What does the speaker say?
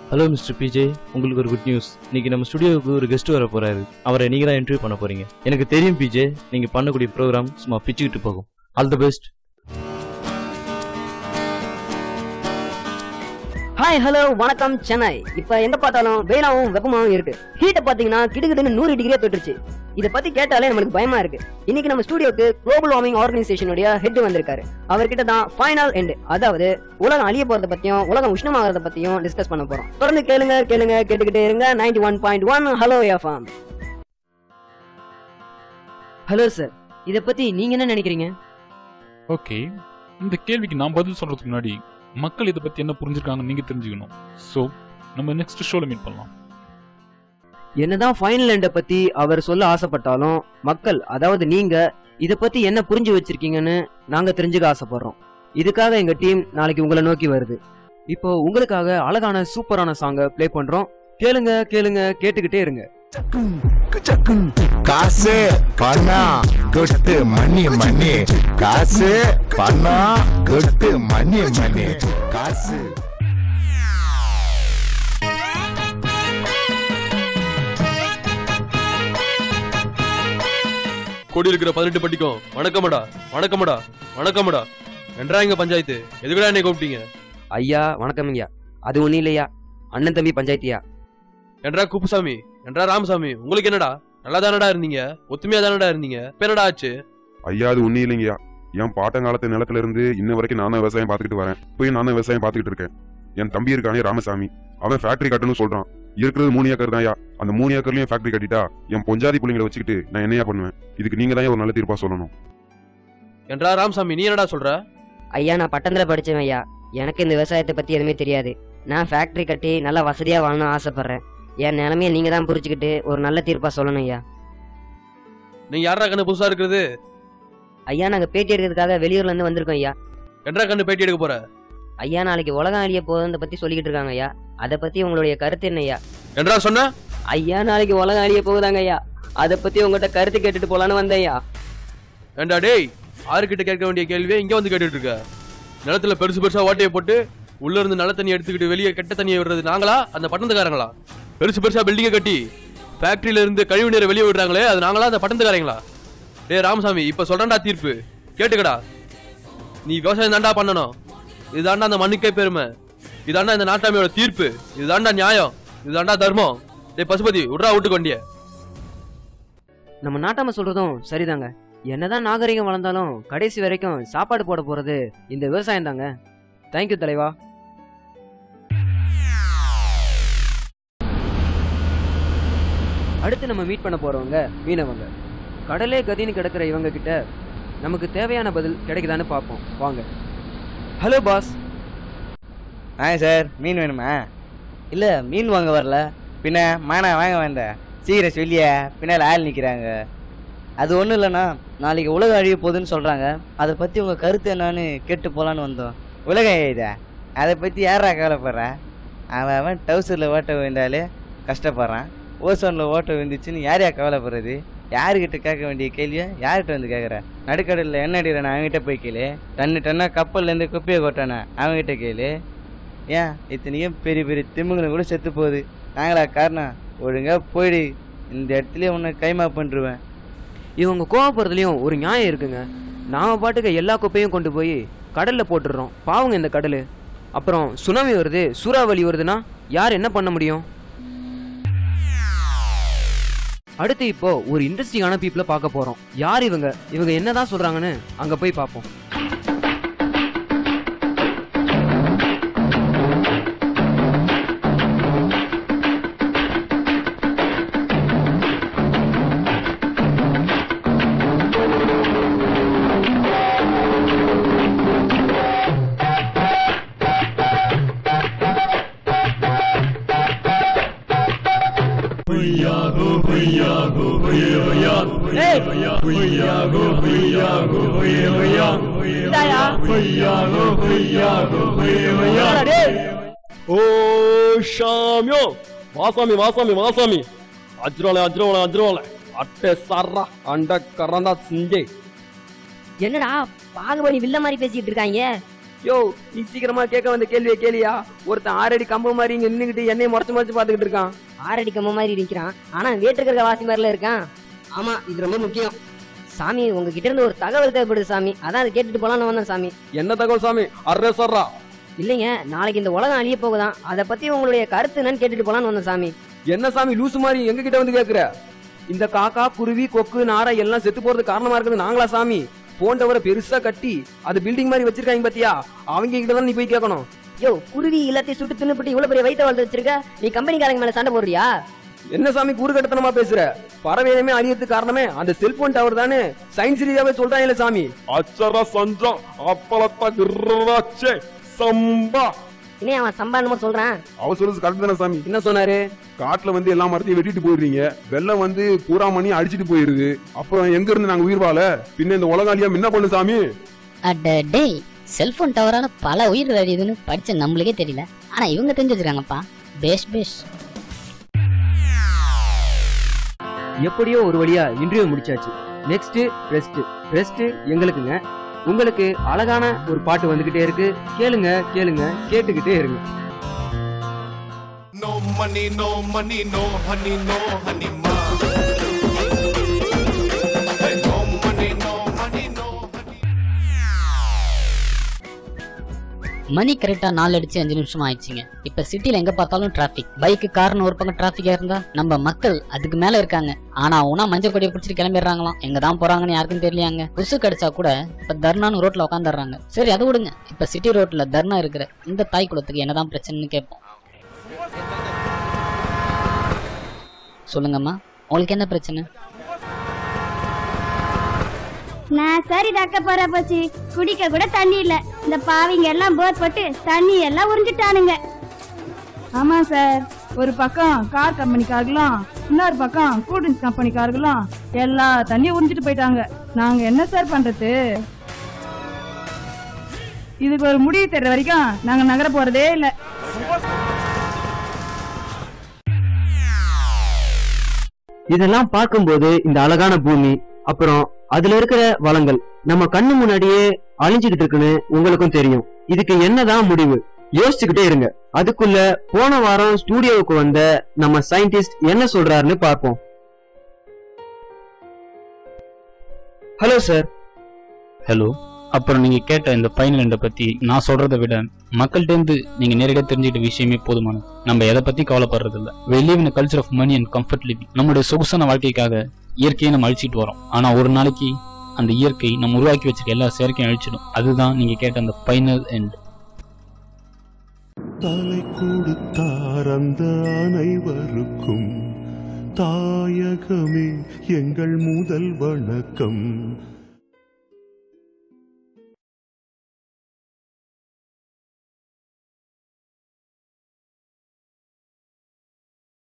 Hello mister PJ உங்களுக்கு ஒரு good news இன்னைக்கு நம்ம ஸ்டுடியோவுக்கு ஒரு கெஸ்ட் வர போறாரு அவரை நீங்க தான் இன்டர்வியூ பண்ண போறீங்க எனக்கு தெரியும் பிஜே நீங்க பண்ணக்கூடிய ப்ரோக்ராம் சும்மா பிச்சுக்கிட்டு போகும் all the best hi hello வணக்கம் சென்னை இப்ப எங்க பார்த்தாலும் வெயிலாவும் வெப்பமாவும் இருக்கு ஹீட்டை பாத்தீங்கன்னா கிடுகிடுன்னு நூறு டிகிரியா தொட்டுருச்சு இத பத்தி கேட்டாலே நம்மளுக்கு பயமா இருக்கு இன்னைக்கு நம்ம ஸ்டுடியோக்கு குளோபல் வார்மிங் ஆர்கனைசேஷனுடைய ஹெட் வந்திருக்காரு அவர்கிட்ட தான் ஃபைனல் எண்ட் அதாவது உலகம் அழிய போறத பத்தியும் உலகம் உஷ்ணமாகறத பத்தியும் டிஸ்கஸ் பண்ண போறோம் தொடர்ந்து கேளுங்க கேளுங்க கேட்டுக்கிட்டே இருங்க ninety one point one hello FM hello sir இத பத்தி நீங்க என்ன நினைக்கிறீங்க ஓகே இந்த கேள்விக்கு நான் பதில் சொல்றதுக்கு முன்னாடி மக்கள் இதை பத்தி என்ன புரிஞ்சிருக்காங்கன்னு நீங்க தெரிஞ்சுக்கணும் ஸோ நம்ம நெக்ஸ்ட் ஷோல மீட் பண்ணலாம் என்னதான் ஃபைனல் எண்டை பத்தி அவர் சொல்ல ஆசைப்பட்டாலும் மக்கள் அதாவது நீங்க இத பத்தி என்ன புரிஞ்சு வச்சிருக்கீங்கன்னு நாங்க தெரிஞ்சுக்க ஆசைப்படுறோம் இதுக்காக எங்க டீம் நாளைக்கு உங்களை நோக்கி வருது இப்போ உங்களுக்காக அழகான சூப்பரான சாங்க ப்ளே பண்றோம் கேளுங்க கேளுங்க கேட்டுக்கிட்டே இருங்க காசு பணம் கொட்டு மணி மணி காசு பணம் கொட்டு மணி மணி காசு கூடி இருக்கிற பதினெட்டு பட்டிக்கும் வணக்கமடா வணக்கமடா வணக்கமடா என்றா இங்க பஞ்சாயத்து எதுக்குடா என்னை கூப்பிட்டீங்க ஐயா வணக்கம் ஐயா அது ஒண்ணும் இல்லையா அண்ணன் தம்பி பஞ்சாயத்தியா என்றா குப்புசாமி என்றா ராமசாமி உங்களுக்கு என்னடா நல்லா தானடா இருந்தீங்க ஒத்துமையா தானடா இருந்தீங்க இப்ப என்னடா ஆச்சு ஐயா அது ஒன்றும் இல்லைங்கய்யா என் பாட்டங்காலத்து நிலத்துல இருந்து இன்ன வரைக்கும் நான் தான் விவசாயம் பார்த்துக்கிட்டு வரேன் இப்பயும் நான் தான் விவசாயம் பார்த்துக்கிட்டு இருக்கேன் என் தம்பி இருக்கானே ராமசாமி அவன் ஃபேக்டரி கட்டணும்னு சொல்றான் இருக்கிறது மூணு ஏக்கர் தான் அந்த மூணு ஏக்கர்லயும் ஃபேக்டரி கட்டிட்டா என் பொஞ்சாதி பிள்ளைங்களை வச்சுக்கிட்டு நான் என்னையா பண்ணுவேன் இதுக்கு நீங்க தான் ஒரு நல்ல தீர்ப்பா சொல்லணும் என்றா ராமசாமி நீ என்னடா சொல்ற ஐயா நான் பட்டணத்துல படிச்சேன் ஐயா எனக்கு இந்த விவசாயத்தை பத்தி எதுவுமே தெரியாது நான் ஃபேக்டரி கட்டி நல்லா வசதியா வாழணும்னு ஆசைப்படுறேன் என் நிலைமையை நீங்க தான் புரிஞ்சுக்கிட்டு ஒரு நல்ல தீர்ப்பா சொல்லணும் ஐயா நீங்க யாரா கண்ணு புதுசா இருக்கிறது ஐயா நாங்க பேட்டி எடுக்கிறதுக்காக வெளியூர்ல இருந்து வந்திருக்கோம் ஐயா என்றா கண்ணு பேட்டி எடுக்க போற ஐயா நாளைக்கு உலகம் அழிய போகுதுன்னு பத்தி சொல்லிக்கிட்டு இருக்காங்க ஐயா அதை பத்தி உங்களுடைய கருத்து என்ன ஐயா என்றா சொன்ன ஐயா நாளைக்கு உலகம் அழிய போகுதாங்க ஐயா அதை பத்தி உங்ககிட்ட கருத்து கேட்டுட்டு போலான்னு வந்தேன் ஐயா ஏண்டா டேய் ஆறுகிட்ட கேட்க வேண்டிய கேள்வியை இங்க வந்து கேட்டுட்டு இருக்க நிலத்துல பெருசு பெருசா ஓட்டையை போட்டு உள்ள இருந்து நல்ல தண்ணி எடுத்துக்கிட்டு வெளியே கெட்ட தண்ணியை விடுறது நாங்களா அந்த பட்டணத்துக்காரங்களா பெருசு பெருசா பில்டிங்கை கட்டி ஃபேக்டரியில இருந்து கழிவு நீரை வெளியே விடுறாங்களே அது நாங்களா அந்த பட்டணத்துக்காரங்களா டேய் ராமசாமி இப்ப சொல்றேன்டா தீர்ப்பு கேட்டுக்கடா நீ விவசாயம் தாண்டா பண்ணணும் இதுதாண்டா அந்த மண்ணுக்கே பெருமை இதாண்டா இந்த நாட்டாமையோட தீர்ப்பு இதுதாண்டா நியாயம் இதுதாண்டா தர்மம் டேய் பசுபதி விட்றா வீட்டுக்கு வண்டிய நம்ம நாட்டாம சொல்றதும் சரிதாங்க என்னதான் நாகரிகம் வளர்ந்தாலும் கடைசி வரைக்கும் சாப்பாடு போட போறது இந்த விவசாயம் தாங்க தேங்க்யூ தலைவா அடுத்து நம்ம மீட் பண்ண போறவங்க மீனவங்க கடலே கதின்னு கிடக்கிற இவங்க கிட்ட நமக்கு தேவையான பதில் கிடைக்குதான்னு பார்ப்போம் வாங்க ஹலோ பாஸ் ஆ சார் மீன் வேணுமா இல்லை மீன் வாங்க வரல பின்ன மானா வாங்க வந்தேன் சீக்கிரம் சொல்லிய பின்னால் ஆள் நிற்கிறாங்க அது ஒன்றும் இல்லைண்ணா நாளைக்கு உலகம் அழிய போகுதுன்னு சொல்கிறாங்க அதை பற்றி உங்கள் கருத்து என்னன்னு கேட்டு போகலான்னு வந்தோம் உலகம் இதா அதை பற்றி யாரா கவலைப்படுறா அவன் அவன் டவுசரில் ஓட்ட வேண்டாலே கஷ்டப்படுறான் ஓசோனில் ஓட்ட விழுந்துச்சுன்னு யார் யார் கவலைப்படுறது யாருக்கிட்ட கேட்க வேண்டிய கேள்வியை யார்கிட்ட வந்து கேட்குற நடுக்கடலில் என்ன அடிக்கிறேன் அவங்ககிட்ட போய் கேளு டன்னு டன்னா கப்பல்லேருந்து குப்பையை கொட்டானே அவங்ககிட்ட கேளு ஏன் இத்தனையும் பெரிய பெரிய திமுங்களும் கூட செத்து போகுது நாங்களா காரணம் ஒழுங்கா போயிடு இந்த இடத்துலயே உன்னை கைமா பண்ணிருவேன் இவங்க கோவப்படுறதுலயும் ஒரு நியாயம் இருக்குங்க நாம பாட்டுக்கு எல்லா குப்பையும் கொண்டு போய் கடல்ல போட்டுடுறோம் பாவங்க இந்த கடல் அப்புறம் சுனாமி வருது சூறாவளி வருதுன்னா யார் என்ன பண்ண முடியும் அடுத்து இப்போ ஒரு இன்ட்ரெஸ்டிங்கான பீப்புளை பார்க்க போறோம் யார் இவங்க இவங்க என்னதான் சொல்றாங்கன்னு அங்க போய் பார்ப்போம் ஓ ஷாமியோ வாசாமி வாசாமி வாசாமி அஜ்ரோல அஜ்ரோல அஜ்ரோல அட்டே சர்ரா அண்ட கரந்தா சிஞ்சே என்னடா பாகுபலி வில்ல மாதிரி பேசிட்டு இருக்காங்க யோ நீ சீக்கிரமா கேட்க வந்த கேள்வியை கேளியா ஒருத்தன் ஆறடி கம்பு மாதிரி இங்க நின்னுகிட்டு என்னைய முறைச்சு முறைச்சு பாத்துக்கிட்டு இருக்கான் ஆறடி கம்பு மாதிரி நிக்கிறான் ஆனா வேற்றுக்கிற வாசி மாதிரில இருக்கான் ஆமா இது ரொம்ப முக்கியம் சாமி உங்ககிட்ட இருந்து ஒரு தகவல் தேவைப்படுது சாமி அதான் அதை கேட்டுட்டு போலான்னு வந்தேன் சாமி என்ன தகவல் சாமி அர்ரே சொல்றா இல்லைங்க நாளைக்கு இந்த உலகம் அழிய போகுதான் அதை பத்தி உங்களுடைய கருத்து என்னன்னு கேட்டுட்டு போலான்னு வந்தேன் சாமி என்ன சாமி லூசு மாதிரி எங்க கிட்ட வந்து கேக்குற இந்த காக்கா குருவி கொக்கு நாரை எல்லாம் செத்து போறது காரணமா இருக்குது நாங்களா சாமி போன் டவரை பெருசா கட்டி அது பில்டிங் மாதிரி வச்சிருக்காங்க பாத்தியா அவங்க கிட்ட தான் நீ போய் கேட்கணும் யோ குருவி எல்லாத்தையும் சுட்டு தின்னுபிட்டு இவ்வளவு பெரிய வயிற்ற வளர்த்து வச்சிருக்க நீ கம்பெனிக்காரங்க மேல சண்டை போடுறியா என்ன சாமி கூறுகட்டத்தனமா பேசுற பறவை இனமே அழியறதுக்கு காரணமே அந்த செல்போன் டவர் தானே சயின்ஸ் ரீதியாவே சொல்றாங்கல்ல சாமி அச்சர சஞ்சம் அப்பளத்த கிர்ராச்சே சம்பா இனே அவன் சம்பாதனமா சொல்றான் அவ சொல்றது கரெக்ட் தானே சாமி என்ன சொன்னாரு காட்டுல வந்து எல்லா மரத்தையும் வெட்டிட்டு போயிடுறீங்க வெள்ளம் வந்து பூரா மணி அடிச்சிட்டு போயிருது அப்புறம் எங்க இருந்து நாங்க உயிர் வாழ பின்ன இந்த உலகாலியா என்ன பண்ணு சாமி அட டேய் செல்போன் டவரால பல உயிர்கள் அழியுதுன்னு படிச்ச நம்மளுக்கே தெரியல ஆனா இவங்க தெரிஞ்சு வச்சிருக்காங்கப்பா பேஷ் பேஷ் எப்படியோ ஒரு வழியா இன்டர்வியூ முடிச்சாச்சு நெக்ஸ்ட் ரெஸ்ட் ரெஸ்ட் எங்களுக்குங்க உங்களுக்கு அழகான ஒரு பாட்டு வந்துகிட்டே இருக்கு கேளுங்க கேளுங்க கேட்டுக்கிட்டே இருங்க No money, no money, no honey, no honey, ma. Hey, no money, no money, no honey. மணி கரெக்டா நாலு அடிச்சு அஞ்சு நிமிஷம் ஆயிடுச்சுங்க இப்ப சிட்டில எங்க பார்த்தாலும் டிராபிக் பைக்கு கார்னு ஒரு பக்கம் டிராபிக்கா இருந்தா நம்ம மக்கள் அதுக்கு மேல இருக்காங்க ஆனா உனா மஞ்சள் கொடியை பிடிச்சிட்டு கிளம்பிடுறாங்களாம் எங்க தான் போறாங்கன்னு யாருக்கும் தெரியலையாங்க கொசு கடிச்சா கூட இப்ப தர்ணான்னு ரோட்ல உட்காந்துடுறாங்க சரி அதை விடுங்க இப்ப சிட்டி ரோட்ல தர்ணா இருக்கிற இந்த தாய் குலத்துக்கு என்னதான் பிரச்சனைன்னு கேட்போம் சொல்லுங்கம்மா உங்களுக்கு என்ன பிரச்சனை நான் சரி தக்க போற போச்சு குடிக்க கூட தண்ணி இல்ல இந்த பாவிங்க எல்லாம் போர் போட்டு தண்ணி எல்லாம் உறிஞ்சிட்டானுங்க ஆமா சார் ஒரு பக்கம் கார் கம்பெனிக்காரர்களும் இன்னொரு பக்கம் கூல் ட்ரிங்க்ஸ் கம்பெனிக்காரர்களும் எல்லா தண்ணியும் உறிஞ்சிட்டு போயிட்டாங்க நாங்க என்ன சார் பண்றது இதுக்கு ஒரு முடிவு தெரியற வரைக்கும் நாங்க நகர போறதே இல்ல இதெல்லாம் பார்க்கும்போது இந்த அழகான பூமி அப்புறம் அதுல இருக்கிற வளங்கள் நம்ம கண்ணு முன்னாடியே அழிஞ்சுகிட்டு இருக்குன்னு உங்களுக்கும் தெரியும் இதுக்கு என்னதான் முடிவு யோசிச்சுக்கிட்டே இருங்க அதுக்குள்ள போன வாரம் ஸ்டூடியோவுக்கு வந்த நம்ம சயின்டிஸ்ட் என்ன சொல்றாருன்னு பார்ப்போம் ஹலோ சார் ஹலோ அப்புறம் நீங்க கேட்ட இந்த ஃபைனல் எண்டை பத்தி நான் சொல்றதை விட மக்கள்கிட்ட இருந்து நீங்க நேரடியாக தெரிஞ்சுக்கிட்ட விஷயமே போதுமானது நம்ம எதை பத்தி கவலைப்படுறது இல்ல we live in a culture of money and comfort living நம்முடைய சொகுசான வாழ்க்கைக்காக இயற்கையை நம்ம அழிச்சிட்டு வரோம் ஆனா ஒரு நாளைக்கு அந்த இயற்கை நம்ம உருவாக்கி வச்சிருக்க எல்லா செயற்கையும் அழிச்சிடும் அதுதான் நீங்க கேட்ட அந்த ஃபைனல் எண்ட் தலை கொடுத்தார் அந்த அனைவருக்கும் தாயகமே எங்கள் முதல் வணக்கம்